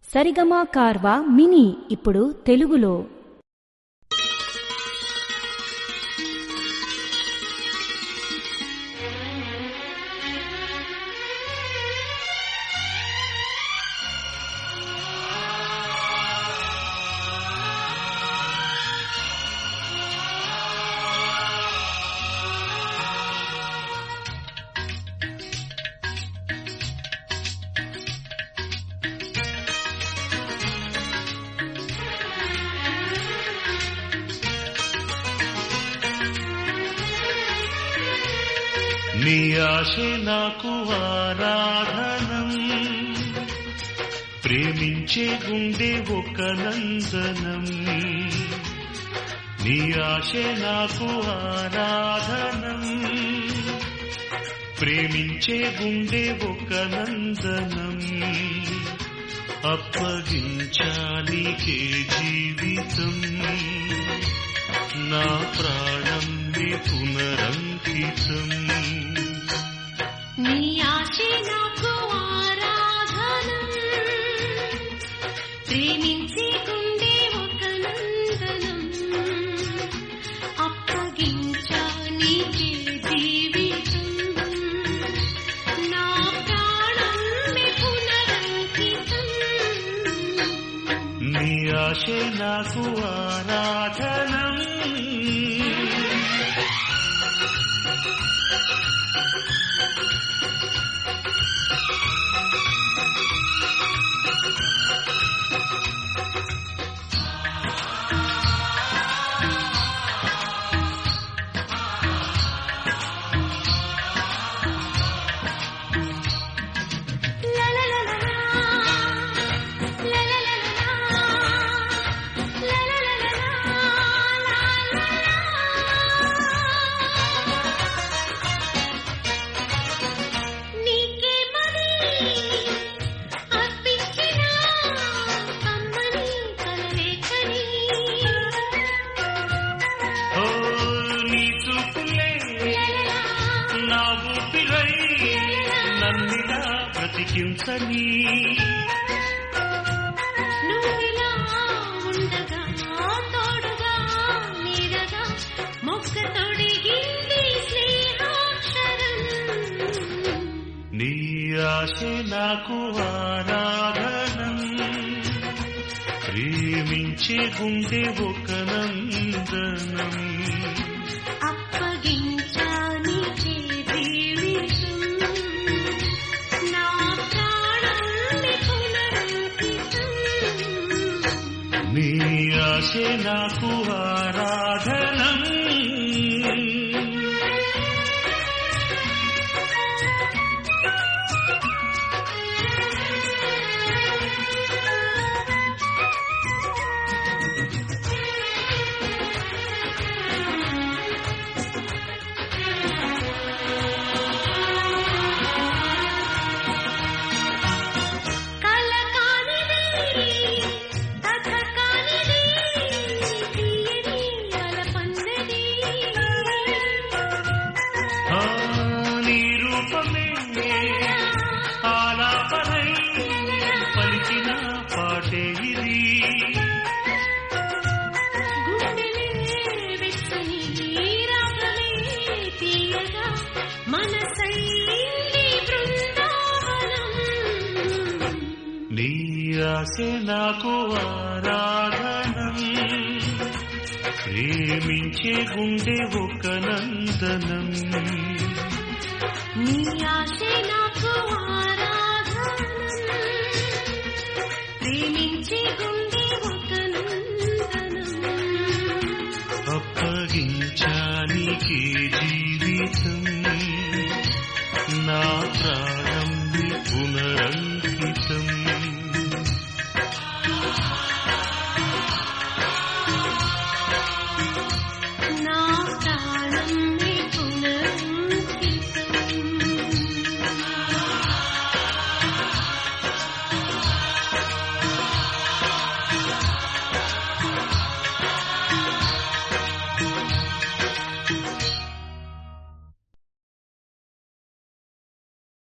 సరిగమా కార్వా mini ఇప్పుడు తెలుగులో నీ ఆశే నాకు ఆరాధనం ప్రేమించే గుండె ఒక నందనం నీ ఆశే నాకు ఆరాధనం ప్రేమించే గుండె ఒక నందనం అప్పగించానికే జీవితం నా ప్రాణం నీ పునరంకితం నీ ఆశే నాకు ఆరాధనం ప్రేమించి గుండె ఒక నందనం అప్పగించా నీకే జీవితం నా ప్రాణం నీ పునరంకితం నీ ఆశే నాకు ఆరాధనం లా లా లా లా లా లా లా లా లా లా లా నీకే మరి అర్పించిన కమ్మని కలలేఖని ఓ నీ చూపులే నా ఊపిరై నన్నిలా బ్రతికించని నువ్విలా ఉండగా తోడుగా నీడగా మొక్క తొడిగింది స్నేహాక్షరం నీ ఆశే నాకు ఆరాధనం ప్రేమించే గుండె ఒక నందనం అప్పగించానికే జీవితం నా ప్రాణాన్ని పునరంకితం నీ ఆశే నాకు ఆరాధనం కల కానిది కథ కానిది తీయని అలపన్నది ఆ, నీ రూపమే ఆలాపనై పలికిన పాటే ఇది గుండెలే వెచ్చని రాగమే తీయగా మనసైంది బృందావనం నీ ఆశే నాకు ఆరాధనం ప్రేమించే గుండె ఒక నందనం నీ ఆశే నాకు ఆరాధనం ప్రేమించి గుండె